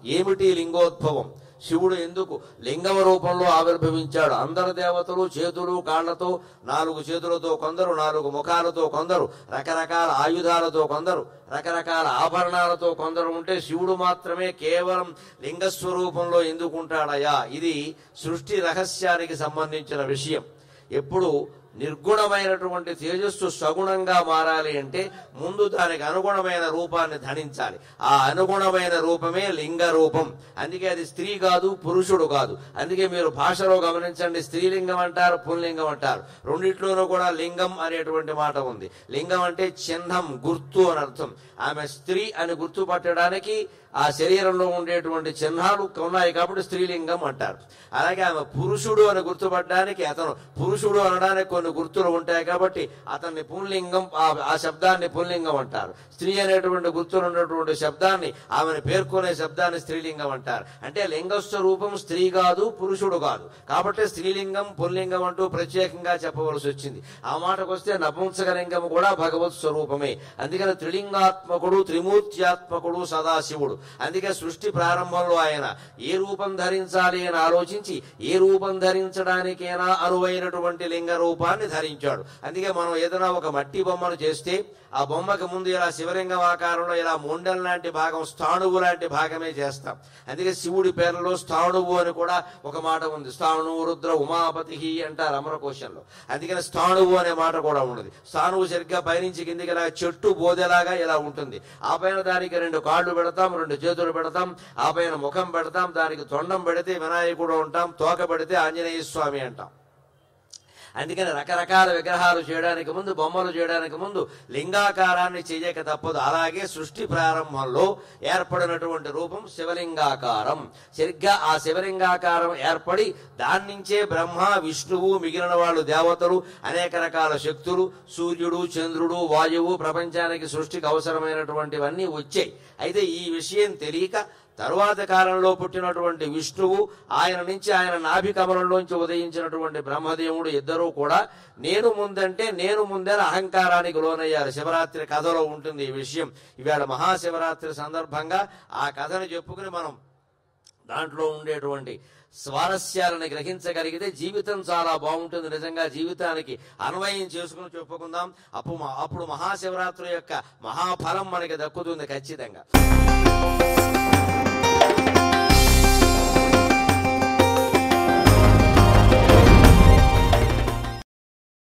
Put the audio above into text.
ఏమిటి లింగోద్భవం శివుడు ఎందుకు లింగమ రూపంలో ఆవిర్భవించాడు అందరు దేవతలు చేతులు కాళ్లతో నాలుగు చేతులతో కొందరు నాలుగు ముఖాలతో కొందరు రకరకాల ఆయుధాలతో కొందరు రకరకాల ఆభరణాలతో కొందరు ఉంటే శివుడు మాత్రమే కేవలం లింగ స్వరూపంలో ఎందుకుంటాడయా ఇది సృష్టి రహస్యానికి సంబంధించిన విషయం ఎప్పుడు నిర్గుణమైనటువంటి తేజస్సు సగుణంగా మారాలి అంటే ముందు దానికి అనుగుణమైన రూపాన్ని ధరించాలి ఆ అనుగుణమైన రూపమే లింగ రూపం అందుకే అది స్త్రీ కాదు పురుషుడు కాదు అందుకే మీరు భాషలో గమనించండి స్త్రీలింగం అంటారు పుల్లింగం అంటారు రెండిట్లోనూ కూడా లింగం అనేటువంటి మాట ఉంది లింగం అంటే చిహ్నం గుర్తు అని అర్థం ఆమె స్త్రీ అని గుర్తుపట్టడానికి ఆ శరీరంలో ఉండేటువంటి చిహ్నాలు ఉన్నాయి కాబట్టి స్త్రీలింగం అంటారు అలాగే ఆమె పురుషుడు అని గుర్తుపట్టడానికి అతను పురుషుడు అనడానికి కొన్ని గుర్తులు ఉంటాయి కాబట్టి అతన్ని పుల్లింగం ఆ- ఆ శబ్దాన్ని పుల్లింగం అంటారు స్త్రీ అనేటువంటి గుర్తులు ఉన్నటువంటి శబ్దాన్ని ఆమెను పేర్కొనే శబ్దాన్ని స్త్రీలింగం అంటారు అంటే లింగస్థ రూపం స్త్రీ కాదు పురుషుడు కాదు కాబట్టి స్త్రీలింగం పుల్లింగం అంటూ ప్రత్యేకంగా చెప్పవలసి వచ్చింది ఆ మాటకు వస్తే నపుంసక లింగం కూడా భగవత్ స్వరూపమే అందుకని త్రిలింగాత్మకుడు త్రిమూర్త్యాత్మకుడు సదాశివుడు అందుకే సృష్టి ప్రారంభంలో ఆయన ఏ రూపం ధరించాలి అని ఆలోచించి ఏ రూపం ధరించడానికైనా అనువైనటువంటి లింగ రూపాన్ని ధరించాడు అందుకే మనం ఏదైనా ఒక మట్టి బొమ్మను చేస్తే ఆ బొమ్మకి ముందు ఇలా శివలింగం ఆకారంలో ఇలా మొండెం లాంటి భాగం స్థాణువు లాంటి భాగమే చేస్తాం అందుకే శివుడి పేర్లలో స్థాణువు అని కూడా ఒక మాట ఉంది స్థాణువు రుద్ర ఉమాపతి అంటారు అమరకోశంలో అందుకని స్థాణువు అనే మాట కూడా ఉన్నది స్థాణువు సరిగ్గా పైనుంచి కిందికి ఇలా చెట్టు బోదెలాగా ఇలా ఉంటుంది ఆ పైన దానికి రెండు కాళ్ళు పెడతాం రెండు చేతులు పెడతాం ఆ పైన ముఖం పెడతాం దానికి తొండం పెడితే వినాయకుడు ఉంటాం తోక పెడితే ఆంజనేయ స్వామి అంటాం అందుకని రకరకాల విగ్రహాలు చేయడానికి ముందు బొమ్మలు చేయడానికి ముందు లింగాకారాన్ని చేయక తప్పదు అలాగే సృష్టి ప్రారంభంలో ఏర్పడినటువంటి రూపం శివలింగాకారం సరిగ్గా ఆ శివలింగాకారం ఏర్పడి దాని నుంచే బ్రహ్మ విష్ణువు మిగిలిన వాళ్ళు దేవతలు అనేక రకాల శక్తులు సూర్యుడు చంద్రుడు వాయువు ప్రపంచానికి సృష్టికి అవసరమైనటువంటివన్నీ వచ్చాయి అయితే ఈ విషయం తెలియక తరువాత కాలంలో పుట్టినటువంటి విష్ణువు ఆయన నుంచి ఆయన నాభి కమలంలోంచి ఉదయించినటువంటి బ్రహ్మదేవుడు ఇద్దరూ కూడా నేను ముందంటే నేను ముందని అహంకారానికి లోనయ్యారు శివరాత్రి కథలో ఉంటుంది ఈ విషయం ఇవాళ మహాశివరాత్రి సందర్భంగా ఆ కథను చెప్పుకుని మనం దాంట్లో ఉండేటువంటి స్వారస్యాలను గ్రహించగలిగితే జీవితం చాలా బాగుంటుంది నిజంగా జీవితానికి అన్వయం చేసుకుని చెప్పుకుందాం అప్పుడు అప్పుడు మహాశివరాత్రి యొక్క మహాఫలం మనకి దక్కుతుంది ఖచ్చితంగా